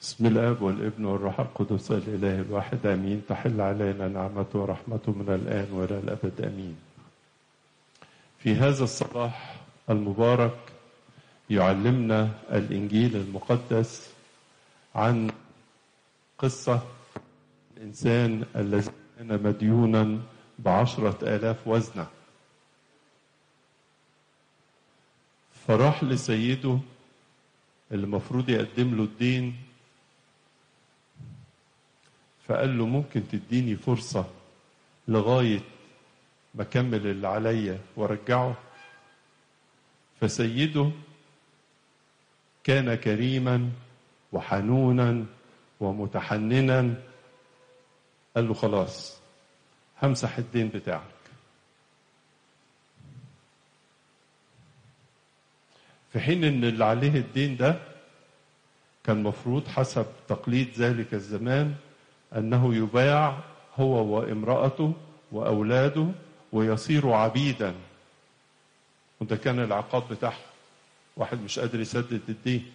بسم الاب والابن والروح القدس الاله الواحد امين تحل علينا نعمته ورحمته من الان والى الابد امين. في هذا الصباح المبارك يعلمنا الانجيل المقدس عن قصه الانسان الذي كان مديونا بعشره الاف وزنه. فراح لسيده اللي المفروض يقدم له الدين فقال له ممكن تديني فرصة لغاية ما أكمل اللي عليا وأرجعه فسيده كان كريما وحنونا ومتحننا قال له خلاص همسح الدين بتاعك في حين ان اللي عليه الدين ده كان مفروض حسب تقليد ذلك الزمان انه يباع هو وامراته واولاده ويصيروا عبيدا وده كان العقاب بتاعهم واحد مش قادر يسدد الدين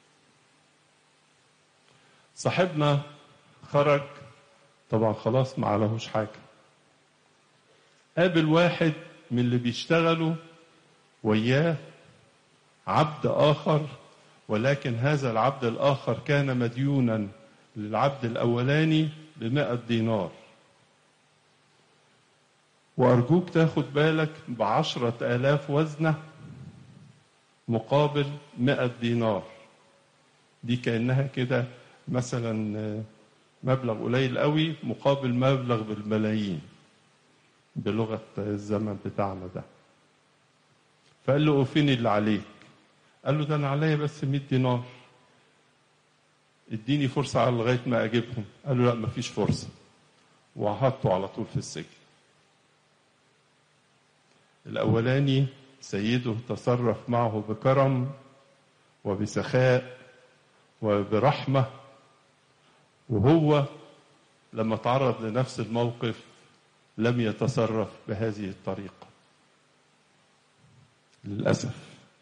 صاحبنا خرج طبعا خلاص ما عليهوش حاجه قابل واحد من اللي بيشتغلوا وياه عبد آخر ولكن هذا العبد الآخر كان مديونا للعبد الأولاني بمائة دينار وأرجوك تاخد بالك بعشرة آلاف وزنة مقابل مائة دينار دي كأنها كده مثلا مبلغ قليل قوي مقابل مبلغ بالملايين بلغة الزمن بتاعنا ده فقال له فين اللي عليك قال له ده انا عليا بس 100 دينار اديني فرصه على لغايه ما اجيبهم قال له لا مفيش فرصه وحطه على طول في السجن الاولاني سيده تصرف معه بكرم وبسخاء وبرحمه وهو لما تعرض لنفس الموقف لم يتصرف بهذه الطريقه للاسف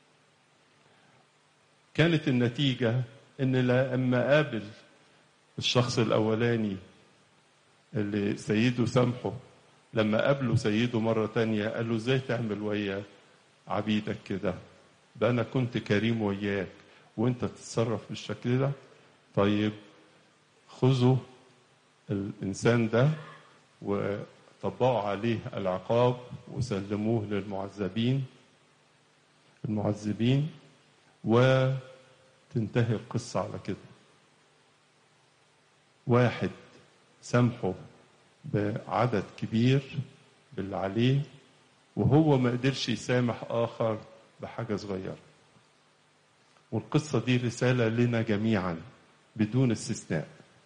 كانت النتيجة إن لما قابل الشخص الأولاني اللي سيده سامحه لما قابله سيده مرة تانية قال له إزاي تعمل ويا عبيدك كده ده أنا كنت كريم وياك وأنت تتصرف بالشكل ده طيب خذوا الإنسان ده وطبقوا عليه العقاب وسلموه للمعذبين المعذبين وتنتهي القصة على كده واحد سامحه بعدد كبير باللي عليه وهو ما قدرش يسامح آخر بحاجة صغيرة والقصة دي رسالة لنا جميعا بدون استثناء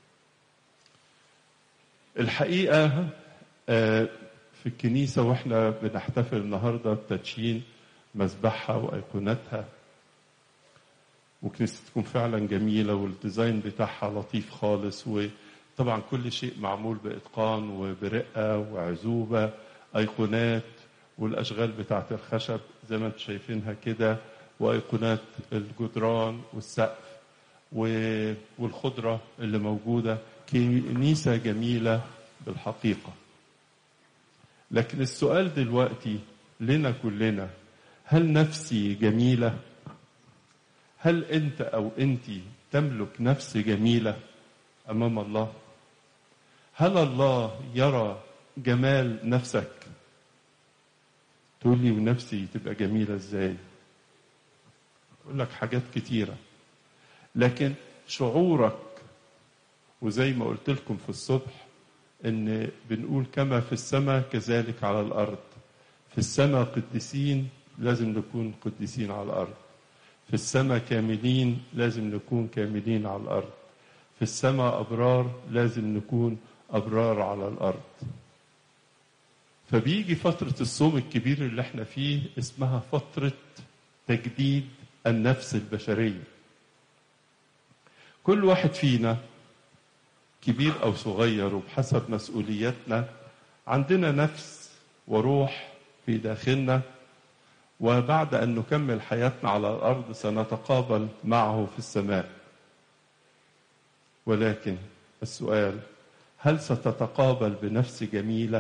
الحقيقة في الكنيسة واحنا بنحتفل النهاردة بتدشين مذبحها وأيقونتها وكنيستكم فعلا جميلة والديزاين بتاعها لطيف خالص وطبعا كل شيء معمول بإتقان وبرقة وعزوبة أيقونات والأشغال بتاعت الخشب زي ما انتم شايفينها كده وأيقونات الجدران والسقف والخضرة اللي موجودة كنيسة جميلة بالحقيقة لكن السؤال دلوقتي لنا كلنا هل نفسي جميله هل انت او انت تملك نفس جميله امام الله هل الله يرى جمال نفسك تقول لي ونفسي تبقى جميله ازاي اقول لك حاجات كتيره لكن شعورك وزي ما قلت لكم في الصبح ان بنقول كما في السماء كذلك على الارض في السماء قديسين لازم نكون قديسين على الارض في السماء كاملين لازم نكون كاملين على الأرض في السماء أبرار لازم نكون أبرار على الأرض فبيجي فترة الصوم الكبير اللي احنا فيه اسمها فترة تجديد النفس البشرية كل واحد فينا كبير أو صغير وبحسب مسؤولياتنا عندنا نفس وروح في داخلنا وبعد أن نكمل حياتنا على الأرض سنتقابل معه في السماء ولكن السؤال هل ستتقابل بنفس جميله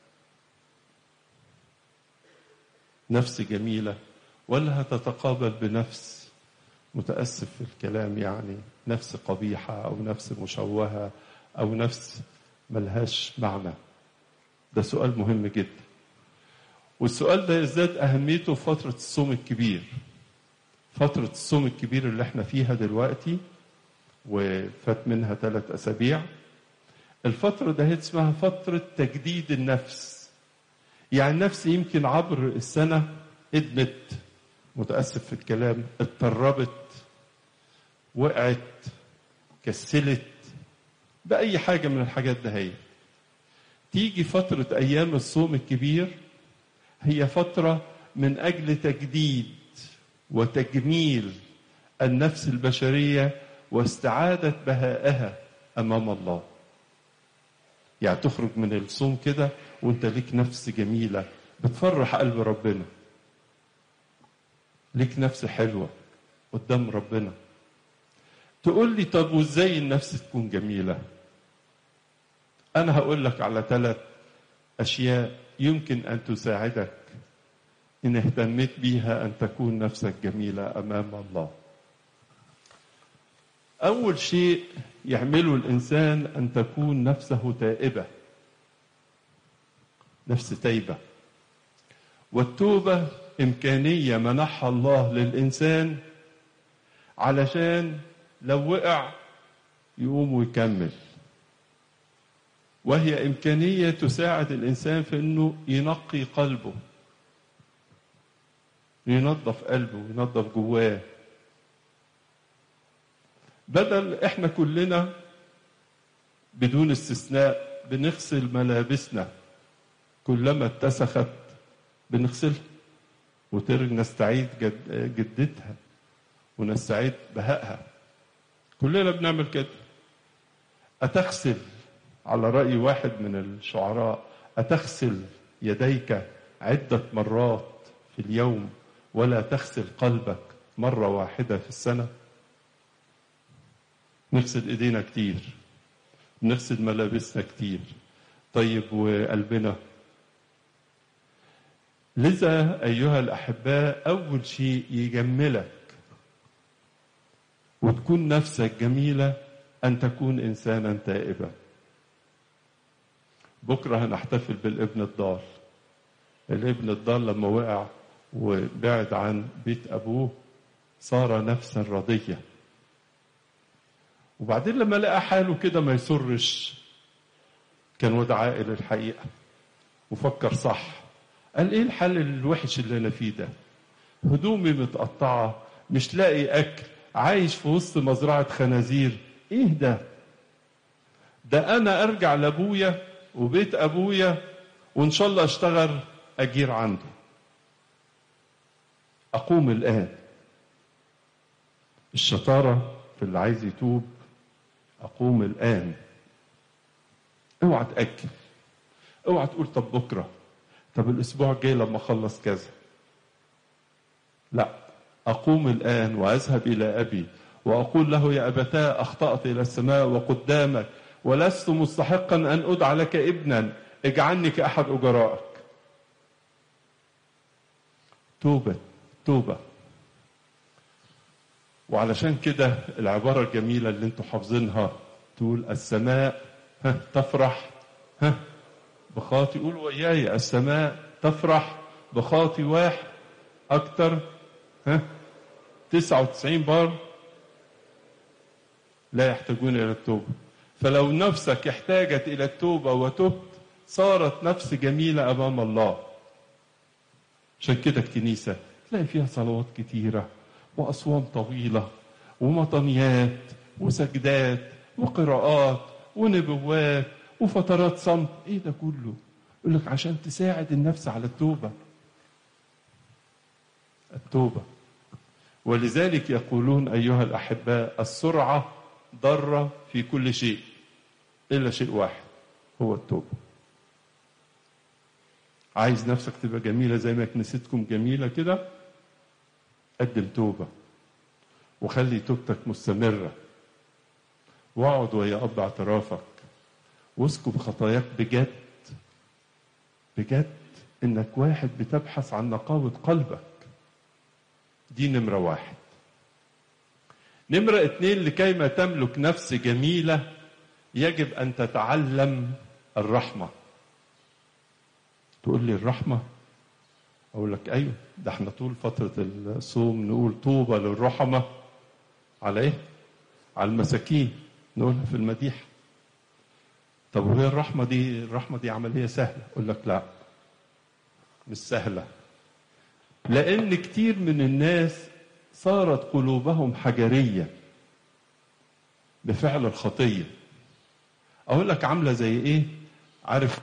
نفس جميله ولا هتتقابل بنفس متاسف في الكلام يعني نفس قبيحه او نفس مشوهه او نفس ملهاش معنى ده سؤال مهم جدا والسؤال ده يزداد اهميته في فتره الصوم الكبير فتره الصوم الكبير اللي احنا فيها دلوقتي وفات منها ثلاث اسابيع الفتره ده اسمها فتره تجديد النفس يعني النفس يمكن عبر السنه ادمت متاسف في الكلام اتطربت وقعت كسلت بأي حاجة من الحاجات ده هي تيجي فترة أيام الصوم الكبير هي فترة من أجل تجديد وتجميل النفس البشرية واستعادة بهائها أمام الله يعني تخرج من الصوم كده وانت ليك نفس جميلة بتفرح قلب ربنا ليك نفس حلوة قدام ربنا تقول لي طب وازاي النفس تكون جميلة أنا هقول لك على ثلاث أشياء يمكن أن تساعدك إن اهتميت بيها أن تكون نفسك جميلة أمام الله أول شيء يعمله الإنسان أن تكون نفسه تائبة نفس تايبة والتوبة إمكانية منحها الله للإنسان علشان لو وقع يقوم ويكمل وهي إمكانية تساعد الإنسان في أنه ينقي قلبه ينظف قلبه ينظف جواه بدل احنا كلنا بدون استثناء بنغسل ملابسنا كلما اتسخت بنغسلها وترجع نستعيد جد جدتها ونستعيد بهائها كلنا بنعمل كده أتغسل على رأي واحد من الشعراء أتغسل يديك عدة مرات في اليوم ولا تغسل قلبك مرة واحدة في السنة نغسل ايدينا كتير نغسل ملابسنا كتير طيب وقلبنا لذا ايها الاحباء اول شيء يجملك وتكون نفسك جميله ان تكون انسانا تائبا بكره هنحتفل بالابن الضال الابن الضال لما وقع وبعد عن بيت ابوه صار نفسا رضيه وبعدين لما لقى حاله كده ما يسرش كان وده عاقل الحقيقه وفكر صح قال ايه الحل الوحش اللي انا فيه ده هدومي متقطعه مش لاقي اكل عايش في وسط مزرعه خنازير ايه ده ده انا ارجع لابويا وبيت ابويا وان شاء الله اشتغل اجير عنده اقوم الان الشطاره في اللي عايز يتوب اقوم الان اوعى تاجل اوعى تقول طب بكره طب الاسبوع الجاي لما اخلص كذا لا اقوم الان واذهب الى ابي واقول له يا ابتاه اخطات الى السماء وقدامك ولست مستحقا ان ادعى لك ابنا اجعلني كاحد اجرائك توبه توبه وعلشان كده العبارة الجميلة اللي انتوا حافظينها تقول السماء ها تفرح ها بخاطي قول وياي السماء تفرح بخاطي واحد أكتر ها تسعة وتسعين بار لا يحتاجون إلى التوبة فلو نفسك احتاجت إلى التوبة وتبت صارت نفس جميلة أمام الله عشان كده الكنيسة تلاقي فيها صلوات كتيرة وأصوام طويلة ومطنيات وسجدات وقراءات ونبوات وفترات صمت ايه ده كله يقول لك عشان تساعد النفس على التوبة التوبة ولذلك يقولون أيها الأحباء السرعة ضارة في كل شيء إلا شيء واحد هو التوبة عايز نفسك تبقى جميلة زي ما كنيستكم جميلة كده قدم توبة وخلي توبتك مستمرة واقعد ويا اب اعترافك واسكب خطاياك بجد بجد انك واحد بتبحث عن نقاوة قلبك دي نمرة واحد نمرة اتنين لكيما تملك نفس جميلة يجب أن تتعلم الرحمة تقول لي الرحمة أقول لك أيوه ده احنا طول فترة الصوم نقول طوبى للرحمة على إيه؟ على المساكين نقولها في المديح طب وهي الرحمة دي الرحمة دي عملية سهلة أقول لك لا مش سهلة لأن كتير من الناس صارت قلوبهم حجرية بفعل الخطية أقول لك عاملة زي إيه عارف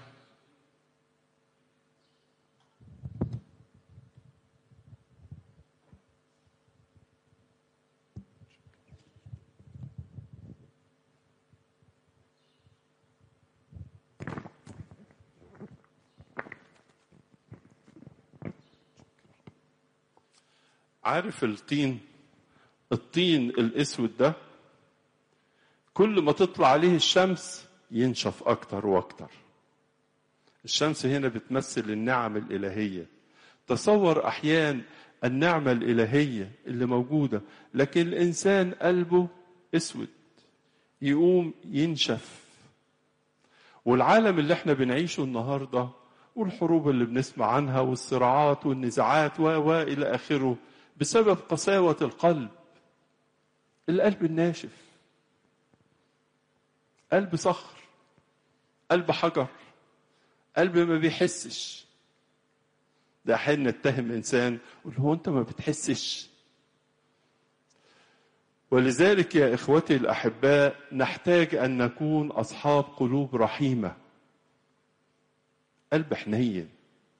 عارف الطين الطين الاسود ده كل ما تطلع عليه الشمس ينشف اكتر واكتر الشمس هنا بتمثل النعم الالهيه تصور احيان النعمه الالهيه اللي موجوده لكن الانسان قلبه اسود يقوم ينشف والعالم اللي احنا بنعيشه النهارده والحروب اللي بنسمع عنها والصراعات والنزاعات و الى اخره بسبب قساوة القلب القلب الناشف قلب صخر قلب حجر قلب ما بيحسش ده احيانا نتهم انسان يقول هو انت ما بتحسش ولذلك يا اخوتي الاحباء نحتاج ان نكون اصحاب قلوب رحيمه قلب حنين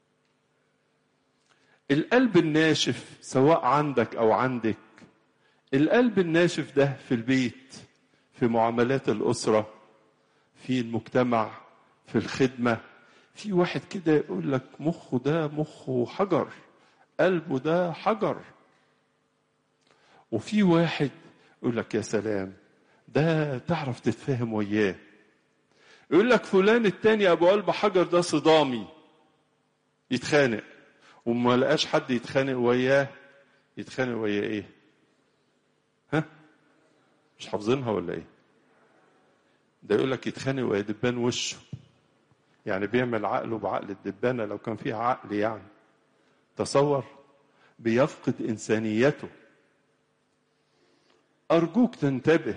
القلب الناشف سواء عندك او عندك القلب الناشف ده في البيت في معاملات الاسره في المجتمع في الخدمه في واحد كده يقول لك مخه ده مخه حجر قلبه ده حجر وفي واحد يقول لك يا سلام ده تعرف تتفاهم وياه يقول لك فلان التاني ابو قلب حجر ده صدامي يتخانق وما لقاش حد يتخانق وياه يتخانق وياه ايه ها مش حافظينها ولا ايه ده يقول لك يتخانق ويا دبان وشه يعني بيعمل عقله بعقل الدبانه لو كان فيها عقل يعني تصور بيفقد انسانيته ارجوك تنتبه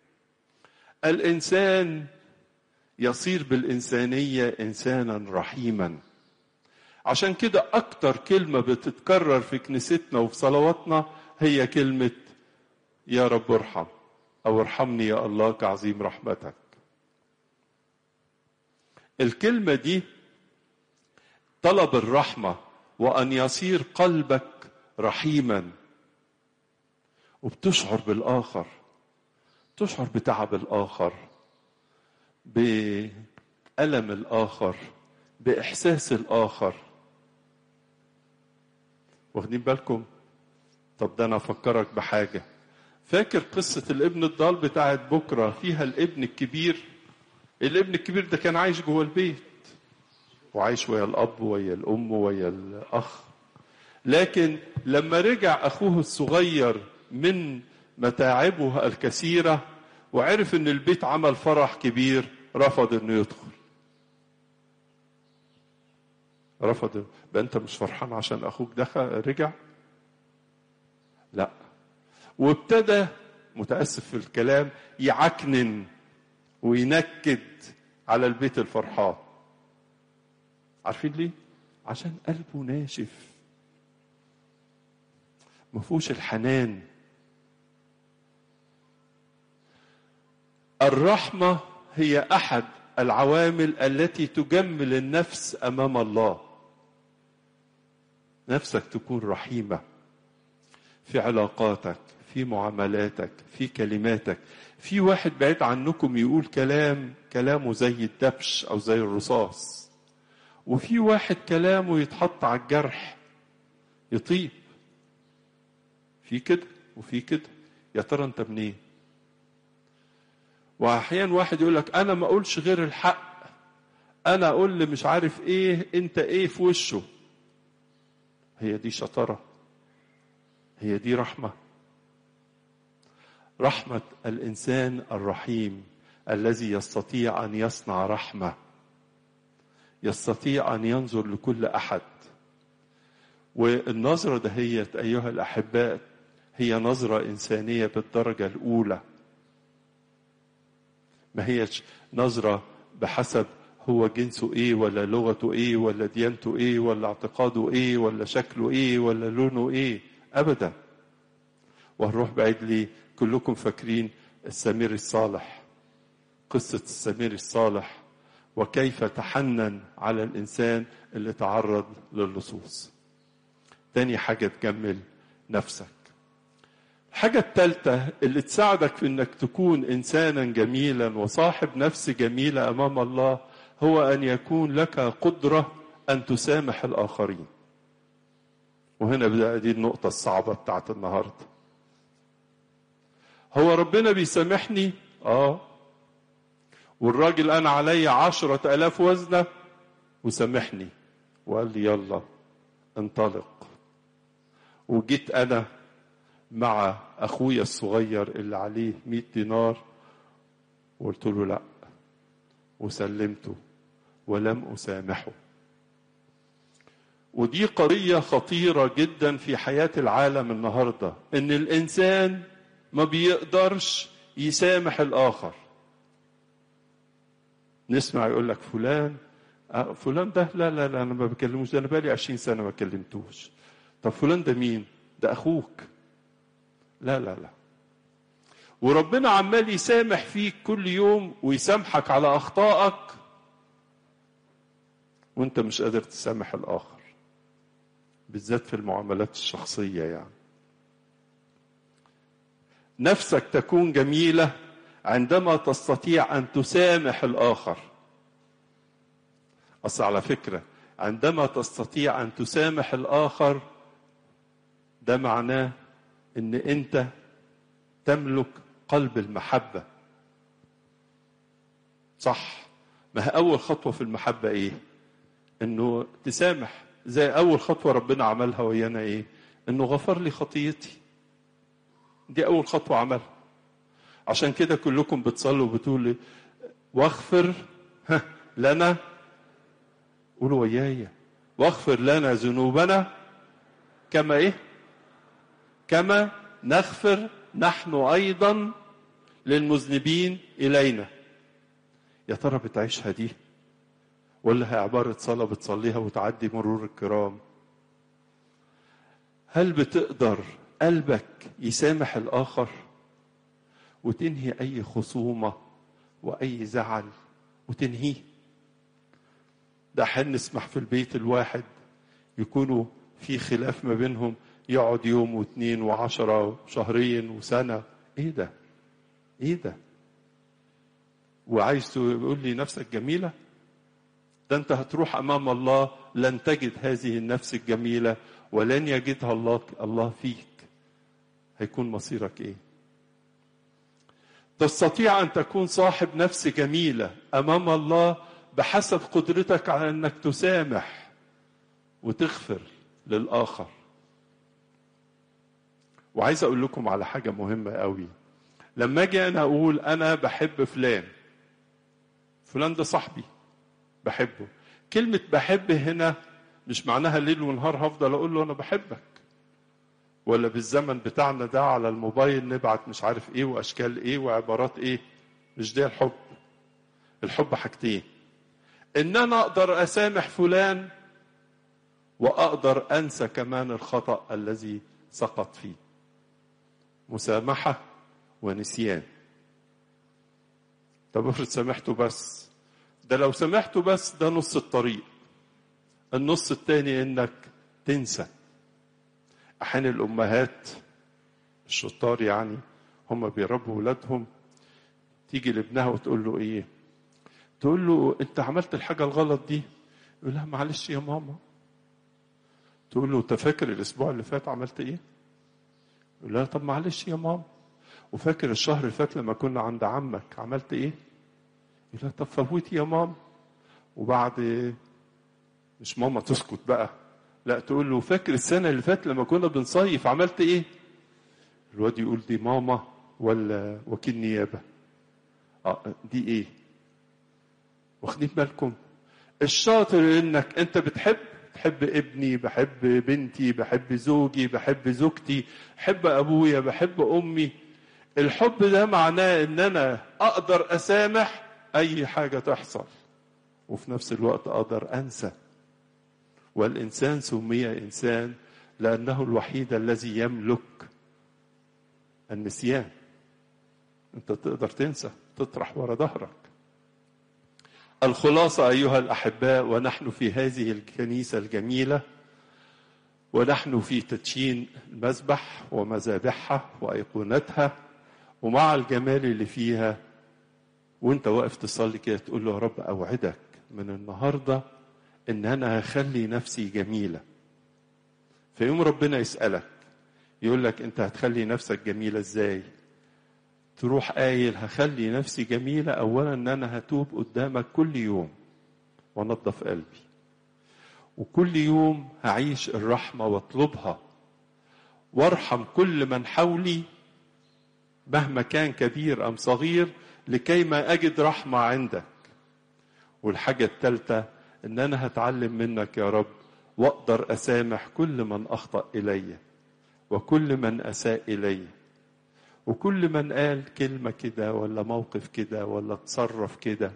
الانسان يصير بالانسانيه انسانا رحيما عشان كده أكتر كلمة بتتكرر في كنيستنا وفي صلواتنا هي كلمة يا رب ارحم أو ارحمني يا الله كعظيم رحمتك الكلمة دي طلب الرحمة وأن يصير قلبك رحيما وبتشعر بالآخر تشعر بتعب الآخر بألم الآخر بإحساس الآخر واخدين بالكم طب ده انا افكرك بحاجه فاكر قصه الابن الضال بتاعت بكره فيها الابن الكبير الابن الكبير ده كان عايش جوه البيت وعايش ويا الاب ويا الام ويا الاخ لكن لما رجع اخوه الصغير من متاعبه الكثيره وعرف ان البيت عمل فرح كبير رفض انه يدخل رفض بقى انت مش فرحان عشان اخوك دخل رجع لا وابتدى متاسف في الكلام يعكنن وينكد على البيت الفرحان عارفين ليه عشان قلبه ناشف ما فيهوش الحنان الرحمه هي احد العوامل التي تجمل النفس امام الله نفسك تكون رحيمه في علاقاتك في معاملاتك في كلماتك في واحد بعيد عنكم يقول كلام كلامه زي الدبش او زي الرصاص وفي واحد كلامه يتحط على الجرح يطيب في كده وفي كده يا ترى انت منين واحيانا واحد يقول لك انا ما اقولش غير الحق انا اقول اللي مش عارف ايه انت ايه في وشه هي دي شطاره هي دي رحمه رحمه الانسان الرحيم الذي يستطيع ان يصنع رحمه يستطيع ان ينظر لكل احد والنظره دهيت ايها الاحباء هي نظره انسانيه بالدرجه الاولى ما هيش نظره بحسب هو جنسه ايه ولا لغته ايه ولا ديانته ايه ولا اعتقاده ايه ولا شكله ايه ولا لونه ايه ابدا وهنروح بعيد ليه كلكم فاكرين السمير الصالح قصة السمير الصالح وكيف تحنن على الإنسان اللي تعرض للصوص تاني حاجة تجمل نفسك الحاجة الثالثة اللي تساعدك في انك تكون انسانا جميلا وصاحب نفس جميلة امام الله هو ان يكون لك قدرة ان تسامح الاخرين وهنا بدأ دي النقطة الصعبة بتاعت النهاردة هو ربنا بيسامحني اه والراجل انا عليا عشرة الاف وزنة وسامحني وقال لي يلا انطلق وجيت انا مع اخويا الصغير اللي عليه مئة دينار وقلت له لا وسلمته ولم اسامحه ودي قضيه خطيره جدا في حياه العالم النهارده ان الانسان ما بيقدرش يسامح الاخر نسمع يقول لك فلان آه فلان ده لا لا لا انا ما بكلموش ده انا بقالي 20 سنه ما كلمتوش طب فلان ده مين ده اخوك لا لا لا وربنا عمال يسامح فيك كل يوم ويسامحك على اخطائك وانت مش قادر تسامح الاخر بالذات في المعاملات الشخصيه يعني نفسك تكون جميله عندما تستطيع ان تسامح الاخر اصل على فكره عندما تستطيع ان تسامح الاخر ده معناه ان انت تملك قلب المحبه صح ما هي اول خطوه في المحبه ايه انه تسامح زي اول خطوه ربنا عملها ويانا ايه انه غفر لي خطيتي دي اول خطوه عملها عشان كده كلكم بتصلوا وبتقولوا واغفر لنا قولوا ويايا واغفر لنا ذنوبنا كما ايه كما نغفر نحن ايضا للمذنبين الينا يا ترى بتعيشها دي ولا هي عبارة صلاة بتصليها وتعدي مرور الكرام هل بتقدر قلبك يسامح الآخر وتنهي أي خصومة وأي زعل وتنهيه ده حين نسمح في البيت الواحد يكونوا في خلاف ما بينهم يقعد يوم واثنين وعشرة وشهرين وسنة ايه ده ايه ده وعايز تقول لي نفسك جميلة ده انت هتروح امام الله لن تجد هذه النفس الجميلة ولن يجدها الله الله فيك هيكون مصيرك ايه تستطيع ان تكون صاحب نفس جميلة امام الله بحسب قدرتك على انك تسامح وتغفر للاخر وعايز اقول لكم على حاجه مهمه قوي لما اجي انا اقول انا بحب فلان فلان ده صاحبي بحبه كلمه بحب هنا مش معناها ليل ونهار هفضل اقول له انا بحبك ولا بالزمن بتاعنا ده على الموبايل نبعت مش عارف ايه واشكال ايه وعبارات ايه مش ده الحب الحب حاجتين ان انا اقدر اسامح فلان واقدر انسى كمان الخطا الذي سقط فيه مسامحه ونسيان طب افرض سامحته بس ده لو سامحته بس ده نص الطريق النص التاني انك تنسى احيانا الامهات الشطار يعني هم بيربوا ولادهم تيجي لابنها وتقول له ايه تقول له انت عملت الحاجه الغلط دي يقول لها معلش يا ماما تقول له انت فاكر الاسبوع اللي فات عملت ايه يقول لها طب معلش يا ماما وفاكر الشهر اللي فات لما كنا عند عمك عملت ايه يقول لها طب فوتي يا ماما وبعد مش ماما تسكت بقى لا تقول له فاكر السنة اللي فاتت لما كنا بنصيف عملت ايه الواد يقول دي ماما ولا وكيل نيابة اه دي ايه واخدين بالكم الشاطر انك انت بتحب بحب ابني بحب بنتي بحب زوجي بحب زوجتي بحب ابويا بحب امي الحب ده معناه ان انا اقدر اسامح اي حاجه تحصل وفي نفس الوقت اقدر انسى والانسان سمي انسان لانه الوحيد الذي يملك النسيان انت تقدر تنسى تطرح ورا ظهرك الخلاصه ايها الاحباء ونحن في هذه الكنيسه الجميله ونحن في تدشين المذبح ومذابحها وايقونتها ومع الجمال اللي فيها وانت واقف تصلي كده تقول له يا رب اوعدك من النهارده ان انا هخلي نفسي جميله فيوم ربنا يسالك يقول لك انت هتخلي نفسك جميله ازاي تروح قايل هخلي نفسي جميله اولا ان انا هتوب قدامك كل يوم وانضف قلبي وكل يوم هعيش الرحمه واطلبها وارحم كل من حولي مهما كان كبير ام صغير لكي ما اجد رحمه عندك والحاجه الثالثه ان انا هتعلم منك يا رب واقدر اسامح كل من اخطا الي وكل من اساء الي وكل من قال كلمه كده ولا موقف كده ولا تصرف كده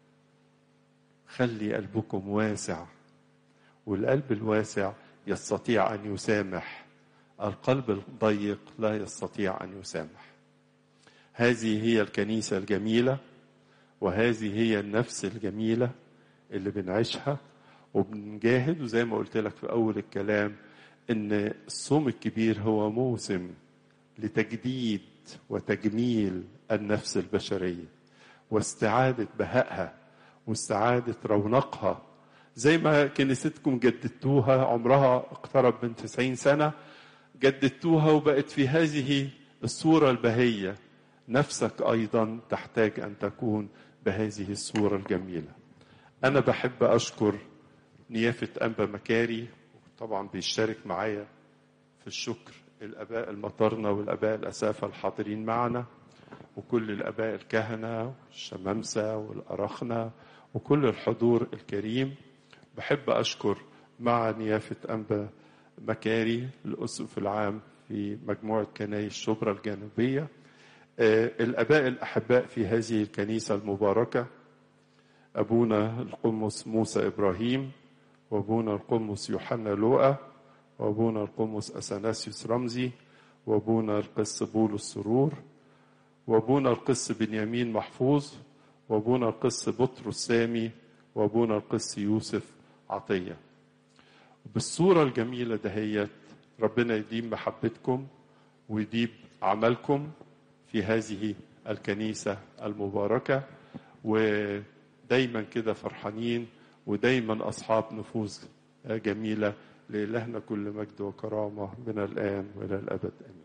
خلي قلبكم واسع والقلب الواسع يستطيع ان يسامح القلب الضيق لا يستطيع ان يسامح هذه هي الكنيسه الجميله وهذه هي النفس الجميله اللي بنعيشها وبنجاهد وزي ما قلت لك في اول الكلام ان الصوم الكبير هو موسم لتجديد وتجميل النفس البشريه واستعاده بهائها واستعاده رونقها زي ما كنيستكم جددتوها عمرها اقترب من 90 سنه جددتوها وبقت في هذه الصوره البهيه نفسك ايضا تحتاج ان تكون بهذه الصوره الجميله انا بحب اشكر نيافه انبا مكاري طبعا بيشترك معايا في الشكر الاباء المطرنه والاباء الاسافه الحاضرين معنا وكل الاباء الكهنه والشمامسه والارخنه وكل الحضور الكريم بحب اشكر مع نيافه انبا مكاري الاسقف العام في مجموعه كنايس شبرا الجنوبيه الاباء الاحباء في هذه الكنيسه المباركه ابونا القمص موسى ابراهيم وابونا القمص يوحنا لوقا وابونا القمص اثناسيوس رمزي وابونا القس بولس سرور وابونا القس بنيامين محفوظ وابونا القس بطرس سامي وابونا القس يوسف عطيه بالصوره الجميله دهيت ربنا يديم محبتكم ويديم عملكم في هذه الكنيسه المباركه ودايما كده فرحانين ودايما اصحاب نفوس جميله لإلهنا كل مجد وكرامه من الان والى الابد امين